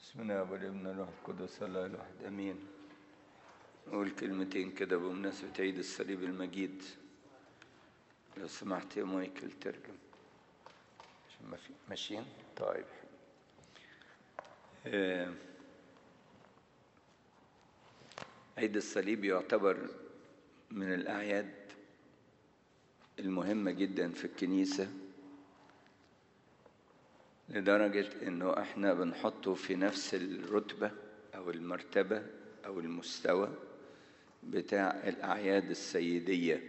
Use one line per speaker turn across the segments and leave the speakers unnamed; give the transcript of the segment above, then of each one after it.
بسم الله والابن الروح القدس الله الواحد امين نقول كلمتين كده بمناسبة عيد الصليب المجيد لو سمحت يا مايكل ترجم عشان ما في ماشيين طيب آه، عيد الصليب يعتبر من الأعياد المهمة جدا في الكنيسة لدرجة إنه إحنا بنحطه في نفس الرتبة أو المرتبة أو المستوى بتاع الأعياد السيدية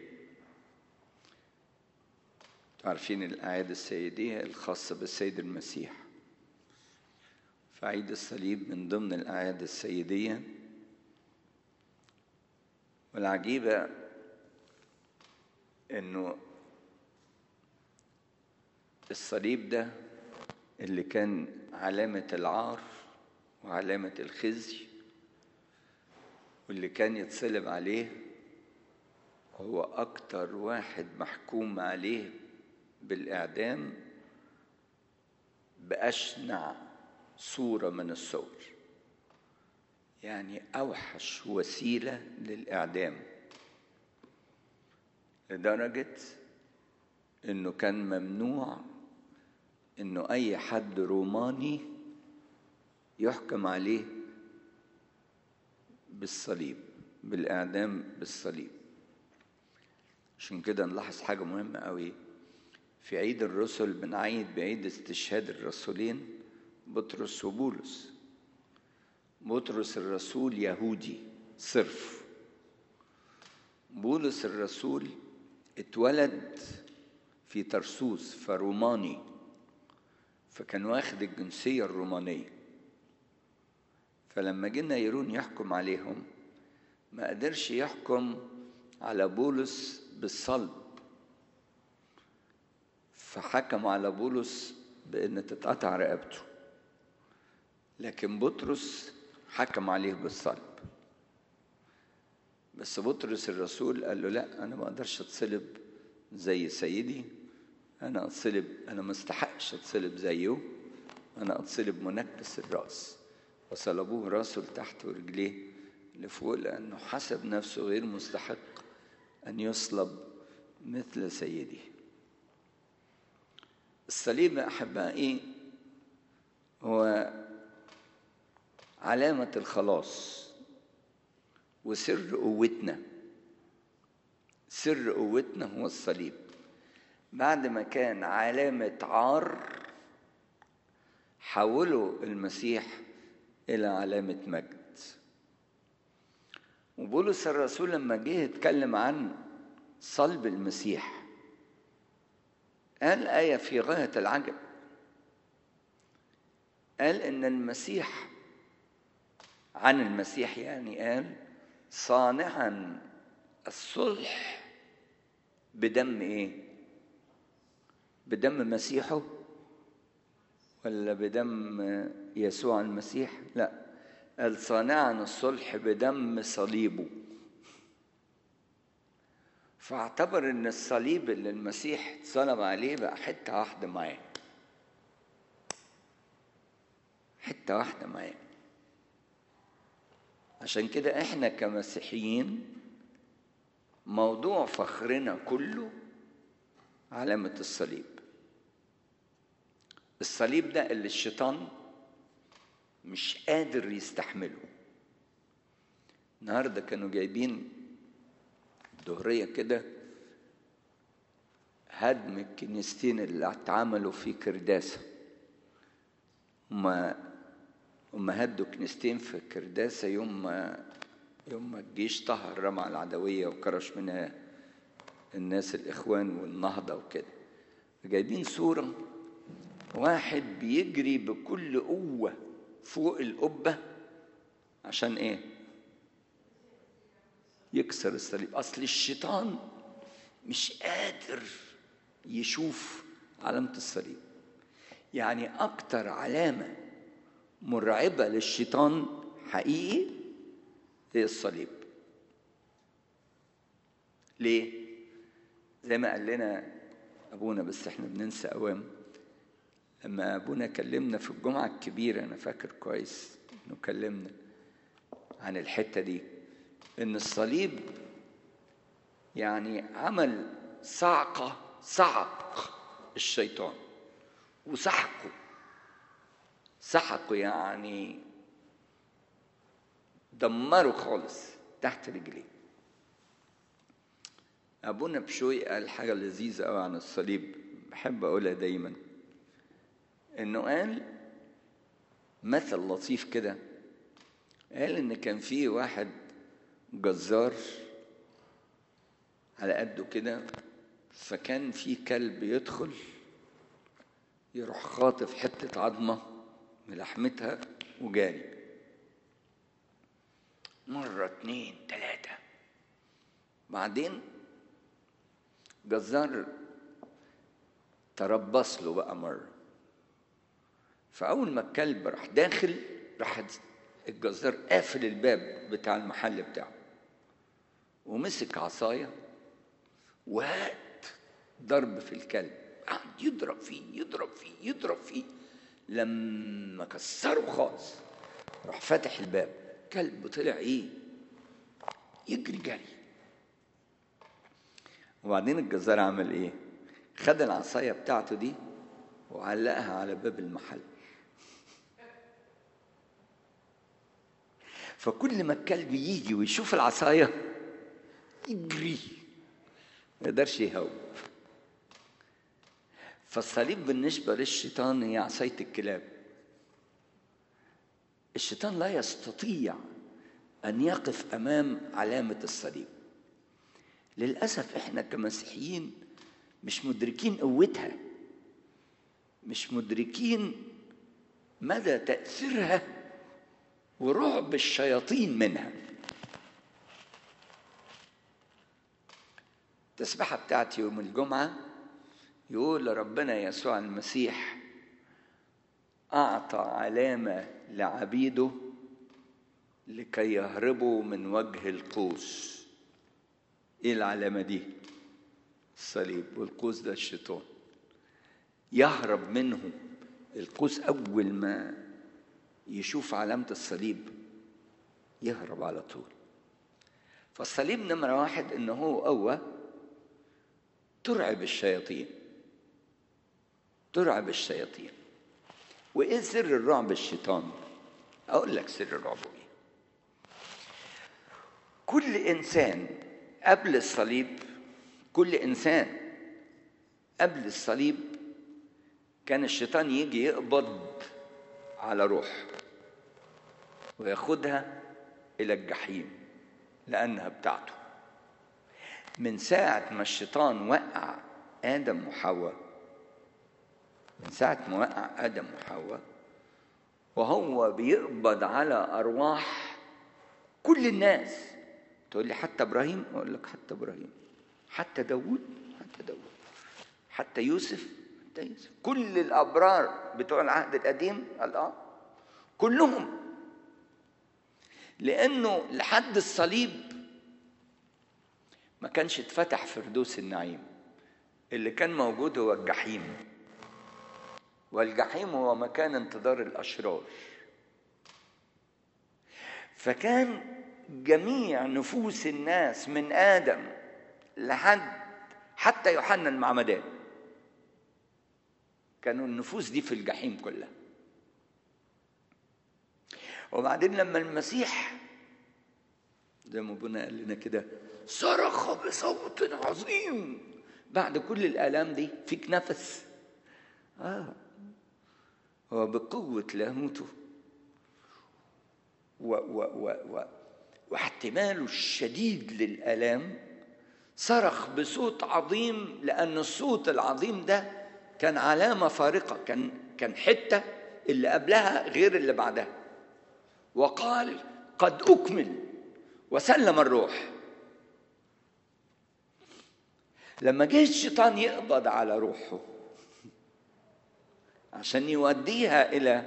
عارفين الأعياد السيدية الخاصة بالسيد المسيح فعيد الصليب من ضمن الأعياد السيدية والعجيبة إنه الصليب ده اللي كان علامة العار وعلامة الخزي واللي كان يتصلب عليه هو أكتر واحد محكوم عليه بالإعدام بأشنع صورة من الصور يعني أوحش وسيلة للإعدام لدرجة إنه كان ممنوع إنه أي حد روماني يحكم عليه بالصليب بالإعدام بالصليب عشان كده نلاحظ حاجة مهمة قوي في عيد الرسل بنعيد بعيد استشهاد الرسولين بطرس وبولس بطرس الرسول يهودي صرف بولس الرسول اتولد في ترسوس فروماني فكان واخد الجنسية الرومانية فلما جينا يرون يحكم عليهم ما قدرش يحكم على بولس بالصلب فحكم على بولس بأن تتقطع رقبته لكن بطرس حكم عليه بالصلب بس بطرس الرسول قال له لا أنا ما أقدرش أتصلب زي سيدي أنا أتصلب أنا ما استحقش أتصلب زيه أنا أتصلب منكس الرأس وصلبوه راسه لتحت ورجليه لفوق لأنه حسب نفسه غير مستحق أن يصلب مثل سيدي الصليب يا أحبائي هو علامة الخلاص وسر قوتنا سر قوتنا هو الصليب بعد ما كان علامة عار حولوا المسيح إلى علامة مجد وبولس الرسول لما جه يتكلم عن صلب المسيح قال آية في غاية العجب قال إن المسيح عن المسيح يعني قال صانعا الصلح بدم ايه بدم مسيحه ولا بدم يسوع المسيح لا قال صانعا الصلح بدم صليبه فاعتبر ان الصليب اللي المسيح اتصلب عليه بقى حته واحده معاه حته واحده معاه عشان كده احنا كمسيحيين موضوع فخرنا كله علامة الصليب الصليب ده اللي الشيطان مش قادر يستحمله النهارده كانوا جايبين ظهرية كده هدم الكنيستين اللي اتعملوا في كرداسة هما هما هدوا كنيستين في كرداسة يوم ما يوم ما الجيش طهر رمى العدوية وكرش منها الناس الإخوان والنهضة وكده جايبين صورة واحد بيجري بكل قوة فوق القبة عشان إيه؟ يكسر الصليب أصل الشيطان مش قادر يشوف علامة الصليب يعني أكتر علامة مرعبة للشيطان حقيقي هي الصليب ليه؟ زي ما قال لنا أبونا بس احنا بننسى أوام لما ابونا كلمنا في الجمعه الكبيره انا فاكر كويس انه كلمنا عن الحته دي ان الصليب يعني عمل صعقه صعق الشيطان وسحقه سحقه يعني دمره خالص تحت رجليه ابونا بشوي قال حاجه لذيذه قوي عن الصليب بحب اقولها دايما انه قال مثل لطيف كده قال ان كان في واحد جزار على قده كده فكان في كلب يدخل يروح خاطف حتة عظمة من لحمتها وجاري مرة اتنين تلاتة بعدين جزار تربص له بقى مرة فأول ما الكلب راح داخل راح الجزار قافل الباب بتاع المحل بتاعه ومسك عصاية وهات ضرب في الكلب قعد يضرب فيه يضرب فيه يضرب فيه لما كسره خالص راح فاتح الباب كلب طلع ايه يجري جري وبعدين الجزار عمل ايه خد العصايه بتاعته دي وعلقها على باب المحل فكل ما الكلب يجي ويشوف العصايه يجري ما يقدرش يهوب فالصليب بالنسبه للشيطان هي عصايه الكلاب الشيطان لا يستطيع ان يقف امام علامه الصليب للاسف احنا كمسيحيين مش مدركين قوتها مش مدركين مدى تاثيرها ورعب الشياطين منها التسبحه بتاعتي يوم الجمعه يقول ربنا يسوع المسيح اعطى علامه لعبيده لكي يهربوا من وجه القوس ايه العلامه دي الصليب والقوس ده الشيطان يهرب منه القوس اول ما يشوف علامه الصليب يهرب على طول فالصليب نمره واحد ان هو قوه ترعب الشياطين ترعب الشياطين وايه سر الرعب الشيطان اقول لك سر رعبه ايه كل انسان قبل الصليب كل انسان قبل الصليب كان الشيطان يجي يقبض على روح وياخدها الى الجحيم لانها بتاعته من ساعه ما الشيطان وقع ادم وحواء من ساعه ما وقع ادم وحواء وهو بيقبض على ارواح كل الناس تقول لي حتى ابراهيم اقول لك حتى ابراهيم حتى داوود حتى داوود حتى يوسف حتى يوسف كل الابرار بتوع العهد القديم قال اه كلهم لانه لحد الصليب ما كانش اتفتح فردوس النعيم اللي كان موجود هو الجحيم والجحيم هو مكان انتظار الاشرار فكان جميع نفوس الناس من ادم لحد حتى يوحنا المعمدان كانوا النفوس دي في الجحيم كلها وبعدين لما المسيح زي ما ابونا قال لنا كده صرخ بصوت عظيم بعد كل الالام دي فيك نفس اه هو بقوه لاهوته و و و و واحتماله الشديد للالام صرخ بصوت عظيم لان الصوت العظيم ده كان علامه فارقه كان كان حته اللي قبلها غير اللي بعدها وقال قد اكمل وسلم الروح لما جه الشيطان يقبض على روحه عشان يوديها الى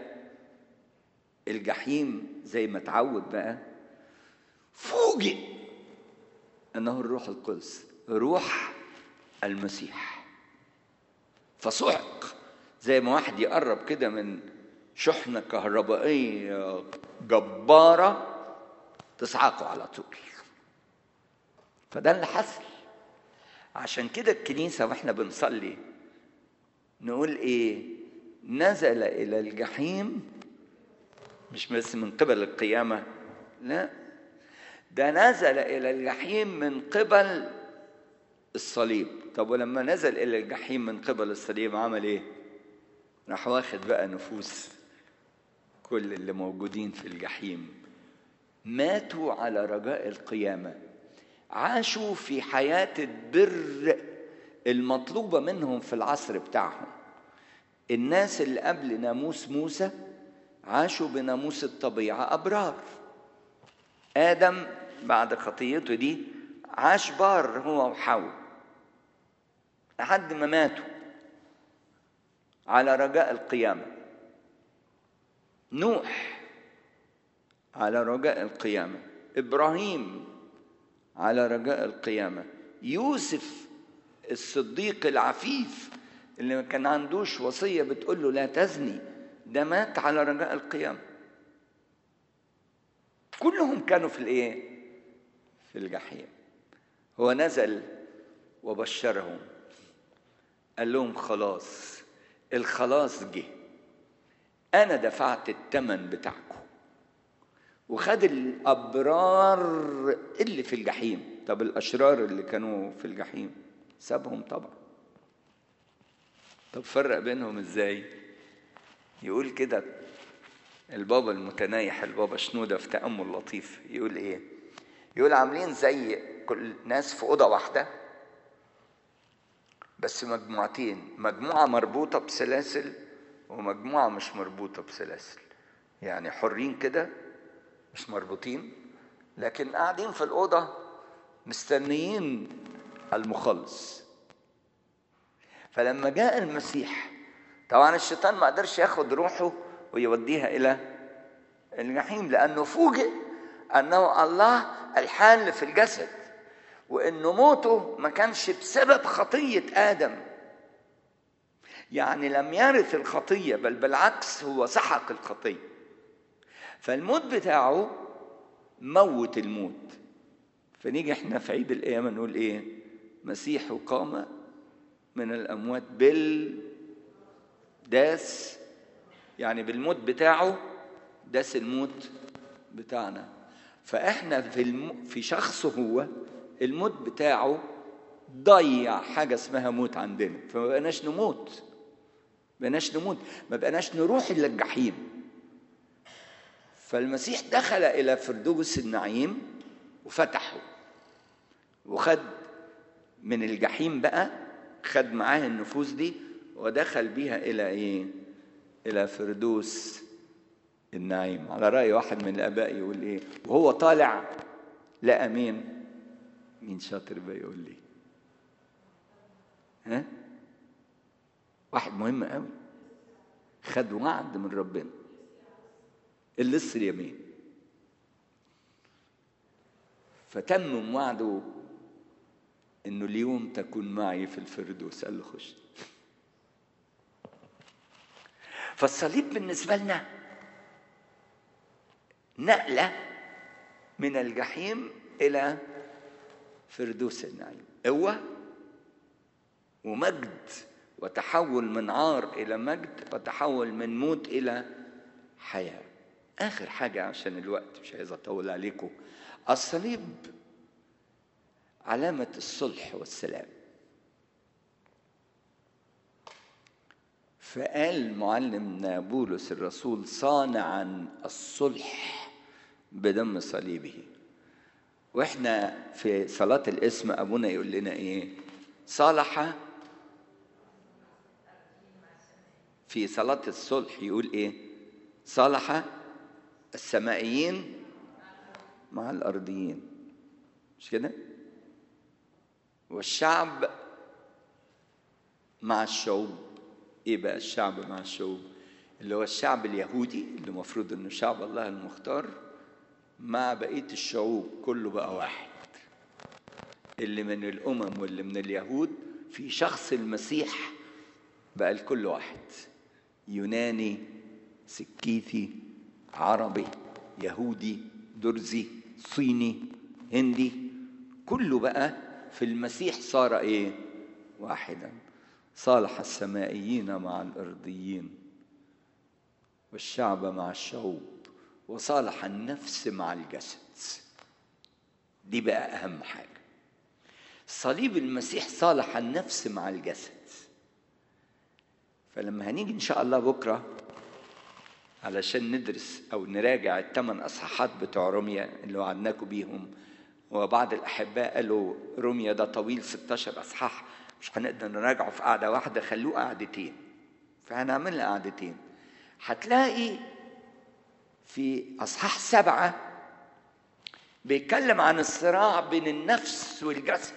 الجحيم زي ما اتعود بقى فوجئ انه الروح القدس روح المسيح فصعق زي ما واحد يقرب كده من شحنة كهربائية جبارة تصعقه على طول فده اللي حصل عشان كده الكنيسة واحنا بنصلي نقول ايه نزل الى الجحيم مش بس من قبل القيامة لا ده نزل الى الجحيم من قبل الصليب طب ولما نزل الى الجحيم من قبل الصليب عمل ايه راح واخد بقى نفوس كل اللي موجودين في الجحيم ماتوا على رجاء القيامه عاشوا في حياه البر المطلوبه منهم في العصر بتاعهم الناس اللي قبل ناموس موسى عاشوا بناموس الطبيعه ابرار ادم بعد خطيته دي عاش بار هو وحواء لحد ما ماتوا على رجاء القيامة نوح على رجاء القيامة إبراهيم على رجاء القيامة يوسف الصديق العفيف اللي ما كان عندوش وصية بتقول له لا تزني ده مات على رجاء القيامة كلهم كانوا في الايه في الجحيم هو نزل وبشرهم قال لهم خلاص الخلاص جه انا دفعت الثمن بتاعكم وخد الابرار اللي في الجحيم طب الاشرار اللي كانوا في الجحيم سابهم طبعا طب فرق بينهم ازاي يقول كده البابا المتنايح البابا شنودة في تأمل لطيف يقول ايه يقول عاملين زي كل ناس في أوضة واحدة بس مجموعتين مجموعة مربوطة بسلاسل ومجموعة مش مربوطة بسلاسل يعني حرين كده مش مربوطين لكن قاعدين في الأوضة مستنيين المخلص فلما جاء المسيح طبعا الشيطان ما قدرش ياخد روحه ويوديها إلى الجحيم لأنه فوجئ أنه الله الحال في الجسد وانه موته ما كانش بسبب خطيه ادم يعني لم يرث الخطيه بل بالعكس هو سحق الخطيه فالموت بتاعه موت الموت فنيجي احنا في عيد القيامه نقول ايه مسيح قام من الاموات بال داس يعني بالموت بتاعه داس الموت بتاعنا فاحنا في الم... في شخصه هو الموت بتاعه ضيع حاجه اسمها موت عندنا فما بقناش نموت ما بقناش نموت ما بقناش نروح الى الجحيم فالمسيح دخل الى فردوس النعيم وفتحه وخد من الجحيم بقى خد معاه النفوس دي ودخل بيها الى ايه الى فردوس النعيم على راي واحد من الاباء يقول ايه وهو طالع لقى مين مين شاطر بقى يقول لي ها واحد مهم قوي خد وعد من ربنا اللص اليمين فتمم وعده انه اليوم تكون معي في الفردوس قال له خش فالصليب بالنسبه لنا نقله من الجحيم الى فردوس النعيم قوه ومجد وتحول من عار الى مجد وتحول من موت الى حياه اخر حاجه عشان الوقت مش عايز اطول عليكم الصليب علامه الصلح والسلام فقال معلمنا بولس الرسول صانعا الصلح بدم صليبه واحنا في صلاة الاسم ابونا يقول لنا ايه صالح في صلاة الصلح يقول ايه صالح السمائيين مع الارضيين مش كده والشعب مع الشعوب ايه بقى الشعب مع الشعوب اللي هو الشعب اليهودي اللي المفروض انه شعب الله المختار مع بقيه الشعوب كله بقى واحد اللي من الامم واللي من اليهود في شخص المسيح بقى لكل واحد يوناني سكيثي عربي يهودي درزي صيني هندي كله بقى في المسيح صار ايه واحدا صالح السمائيين مع الارضيين والشعب مع الشعوب وصالح النفس مع الجسد دي بقى اهم حاجه صليب المسيح صالح النفس مع الجسد فلما هنيجي ان شاء الله بكره علشان ندرس او نراجع الثمان اصحاحات بتوع روميا اللي وعدناكم بيهم وبعض الاحباء قالوا روميا ده طويل 16 اصحاح مش هنقدر نراجعه في قعده واحده خلوه قعدتين فهنعملها قعدتين هتلاقي في اصحاح سبعه بيتكلم عن الصراع بين النفس والجسد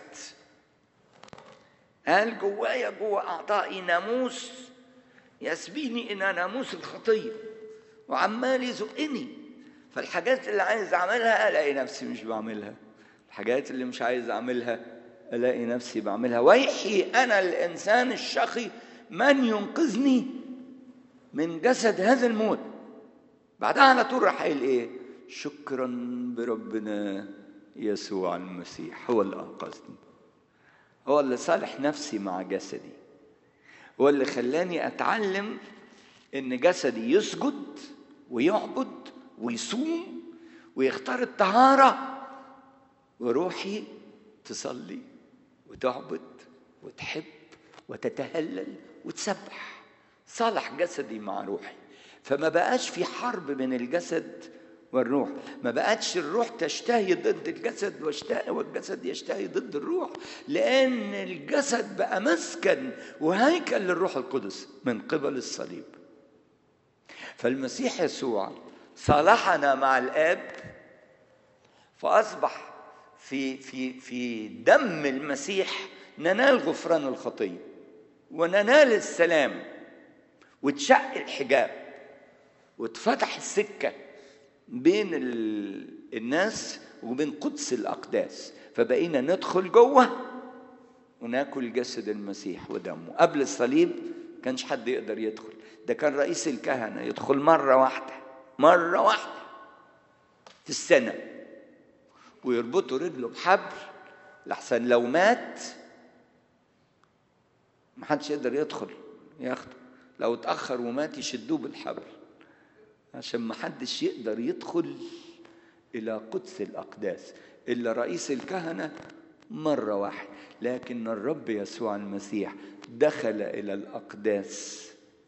قال جوايا جوا اعضائي ناموس يسبيني ان ناموس الخطيه وعمال يزقني فالحاجات اللي عايز اعملها الاقي نفسي مش بعملها الحاجات اللي مش عايز اعملها الاقي نفسي بعملها ويحي انا الانسان الشقي من ينقذني من جسد هذا الموت بعدها على طول راح قايل ايه شكرا بربنا يسوع المسيح هو اللي انقذني هو اللي صالح نفسي مع جسدي هو اللي خلاني اتعلم ان جسدي يسجد ويعبد ويصوم ويختار الطهاره وروحي تصلي وتعبد وتحب وتتهلل وتسبح صالح جسدي مع روحي فما بقاش في حرب بين الجسد والروح ما بقتش الروح تشتهي ضد الجسد والجسد يشتهي ضد الروح لان الجسد بقى مسكن وهيكل للروح القدس من قبل الصليب فالمسيح يسوع صالحنا مع الاب فاصبح في في في دم المسيح ننال غفران الخطيه وننال السلام وتشق الحجاب واتفتح السكه بين الناس وبين قدس الاقداس فبقينا ندخل جوه وناكل جسد المسيح ودمه قبل الصليب كانش حد يقدر يدخل ده كان رئيس الكهنه يدخل مره واحده مره واحده في السنه ويربطوا رجله بحبل لحسن لو مات محدش يقدر يدخل ياخده لو اتاخر ومات يشدوه بالحبل عشان ما حدش يقدر يدخل إلى قدس الأقداس إلا رئيس الكهنة مرة واحدة لكن الرب يسوع المسيح دخل إلى الأقداس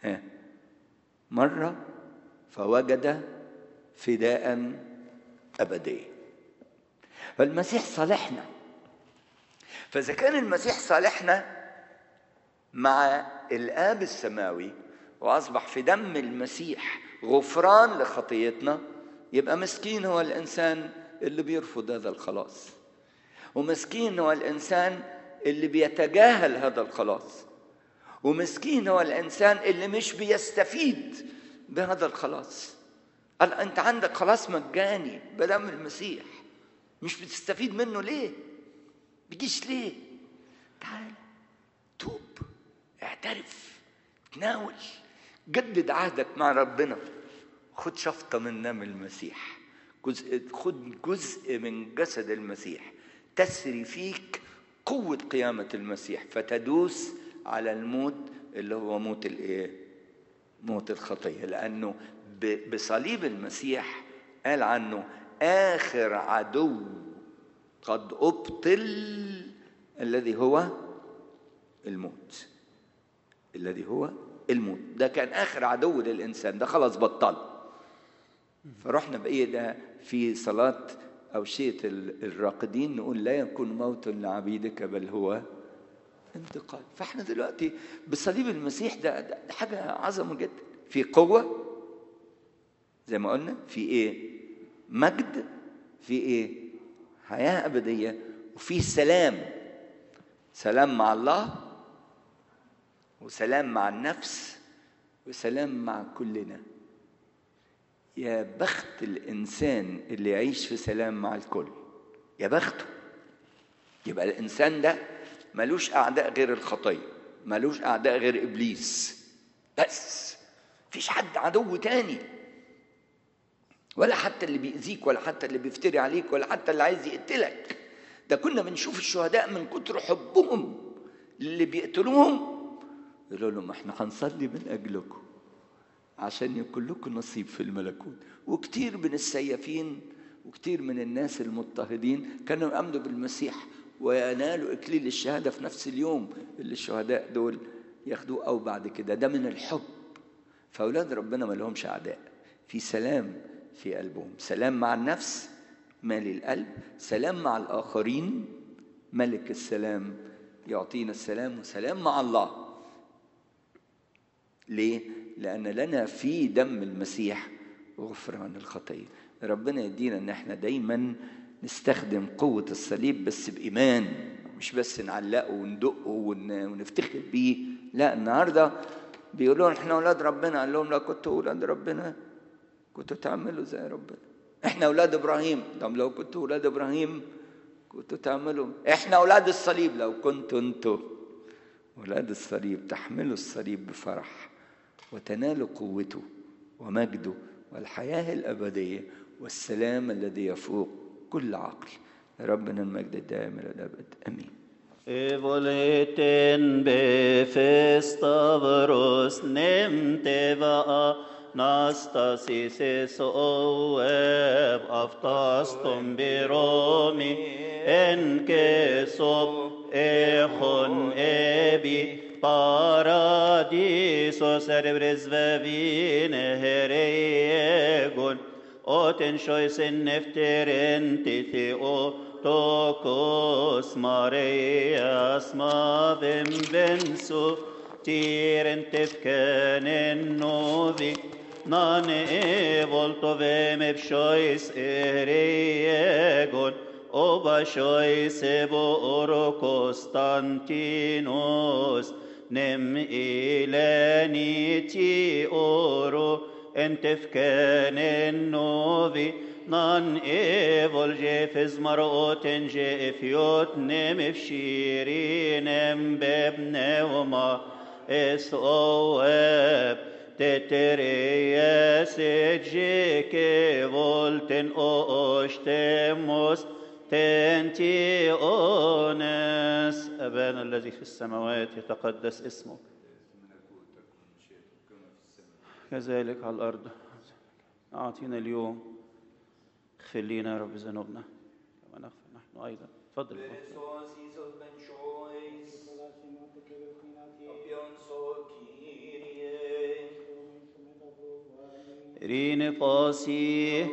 مرة فوجد فداء أبديا فالمسيح صالحنا فإذا كان المسيح صالحنا مع الآب السماوي وأصبح في دم المسيح غفران لخطيتنا يبقى مسكين هو الانسان اللي بيرفض هذا الخلاص ومسكين هو الانسان اللي بيتجاهل هذا الخلاص ومسكين هو الانسان اللي مش بيستفيد بهذا الخلاص قال انت عندك خلاص مجاني بدم المسيح مش بتستفيد منه ليه بيجيش ليه تعال توب اعترف تناول جدد عهدك مع ربنا خد شفطة من دم المسيح جزء خد جزء من جسد المسيح تسري فيك قوة قيامة المسيح فتدوس على الموت اللي هو موت الايه؟ موت الخطية لأنه بصليب المسيح قال عنه آخر عدو قد أبطل الذي هو الموت الذي هو الموت ده كان اخر عدو للانسان ده خلاص بطل فرحنا بايه ده في صلاه اوشيه الراقدين نقول لا يكون موت لعبيدك بل هو انتقال فاحنا دلوقتي بصليب المسيح ده, ده حاجه عظمه جدا في قوه زي ما قلنا في ايه مجد في ايه حياه ابديه وفي سلام سلام مع الله وسلام مع النفس وسلام مع كلنا يا بخت الانسان اللي يعيش في سلام مع الكل يا بخته يبقى الانسان ده ملوش اعداء غير الخطيه ملوش اعداء غير ابليس بس مفيش حد عدو تاني ولا حتى اللي بيأذيك ولا حتى اللي بيفتري عليك ولا حتى اللي عايز يقتلك ده كنا بنشوف الشهداء من كتر حبهم اللي بيقتلوهم يقولوا لهم احنا هنصلي من اجلكم عشان يكون لكم نصيب في الملكوت وكتير من السيافين وكتير من الناس المضطهدين كانوا يأمنوا بالمسيح وينالوا إكليل الشهادة في نفس اليوم اللي الشهداء دول ياخدوه أو بعد كده ده من الحب فأولاد ربنا ما لهمش أعداء في سلام في قلبهم سلام مع النفس مالي القلب سلام مع الآخرين ملك السلام يعطينا السلام وسلام مع الله ليه؟ لأن لنا في دم المسيح غفران الخطية ربنا يدينا ان احنا دايما نستخدم قوة الصليب بس بإيمان مش بس نعلقه وندقه ونفتخر بيه لا النهارده بيقولوا احنا اولاد ربنا قال لهم لا كنتوا اولاد ربنا كنتوا تعملوا زي ربنا احنا اولاد ابراهيم طب لو كنتوا اولاد ابراهيم كنتوا تعملوا احنا اولاد الصليب لو كنتوا انتوا اولاد الصليب تحملوا الصليب بفرح وتنالوا قوته ومجده والحياه الابديه والسلام الذي يفوق كل عقل ربنا المجد الدائم الى الابد امين
Evoleten befestavros nemteva Nastasis oeb aftastum biromi en kesob echon ebi paradiso cerebres vevine heregon Oten shoisen nefteren titheo tokos Marias mavim bensu tiren tefkenen novi nan evolto vem ebshois eregon oba shois ebo oro Constantinos nem ilani ti oro en tefkenen novi nan evol jefes maroten jefiot nem efshirinem bebneuma es oeb tetereas jeke volten oштемос تنتي أونس أبانا الذي في السماوات يتقدس اسمك كذلك على الأرض أعطينا اليوم اغفر لنا يا رب ذنوبنا كما نغفر نحن أيضا تفضل رين فاسي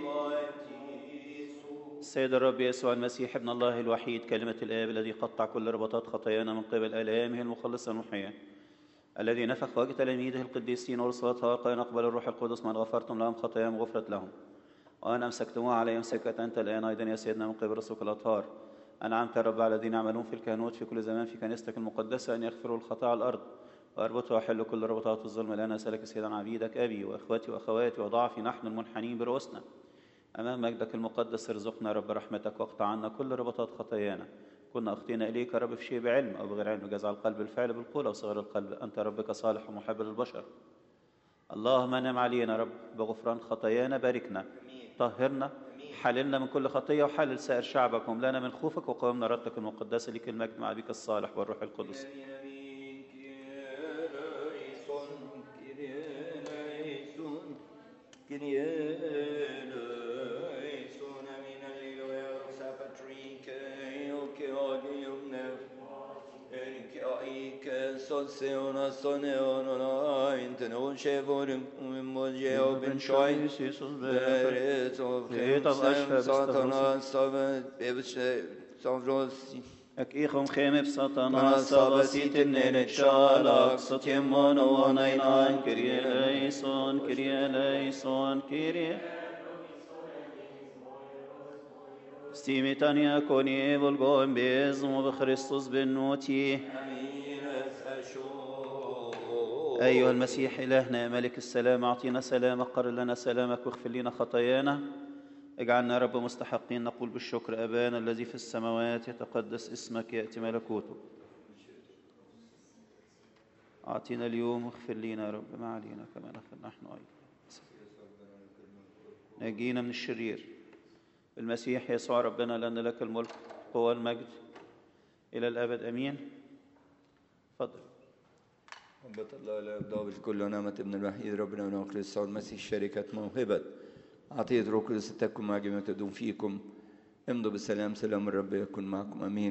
السيد الرب يسوع المسيح ابن الله الوحيد كلمة الآب الذي قطع كل ربطات خطايانا من قبل آلامه المخلصة المحيا الذي نفخ وجه تلاميذه القديسين ورسلتها قال نقبل الروح القدس من غفرتم لهم خطاياهم غفرت لهم وأنا أمسكتموها على يمسكة أنت الآن أيضا يا سيدنا من قبل رسولك الأطهار أنعمت يا رب على الذين يعملون في الكهنوت في كل زمان في كنيستك المقدسة أن يغفروا الخطايا على الأرض وأربطوا وأحل كل ربطات الظلم الآن أسألك سيدنا عبيدك أبي وإخوتي وأخواتي وضعفي نحن المنحنين برؤوسنا أمام مجدك المقدس ارزقنا يا رب رحمتك واقطع عنا كل ربطات خطايانا كنا أخطينا إليك يا رب في شيء بعلم أو بغير علم جزع القلب بالفعل بالقول أو صغير القلب أنت ربك صالح ومحب للبشر اللهم انعم علينا يا رب بغفران خطايانا باركنا طهرنا حللنا من كل خطية وحلل سائر شعبك واملانا من خوفك وقومنا ردك المقدسة لك المجد مع أبيك الصالح والروح القدس Ek ichom chemib satana sabasit nenet shalak satyemon oanainain kirie leison kirie leison kirie Stimitania koni volgoim bezmo بخريستوس بالنوتي أيها المسيح إلهنا ملك السلام أعطينا سلامك قرر لنا سلامك واغفر لنا خطايانا اجعلنا يا رب مستحقين نقول بالشكر أبانا الذي في السماوات يتقدس اسمك يأتي ملكوتك أعطينا اليوم واغفر لنا يا رب ما علينا كما نغفر نحن أيضا نجينا من الشرير المسيح يسوع ربنا لأن لك الملك قوة والمجد إلى الأبد أمين تفضل
محبة الله لا يبدأ بالكل ونعمة ابن الوحيد ربنا ونعم كريستوس المسيح شركة موهبة عطية روح القدس تكن مع جميع تدوم فيكم امضوا بالسلام سلام الرب يكن معكم امين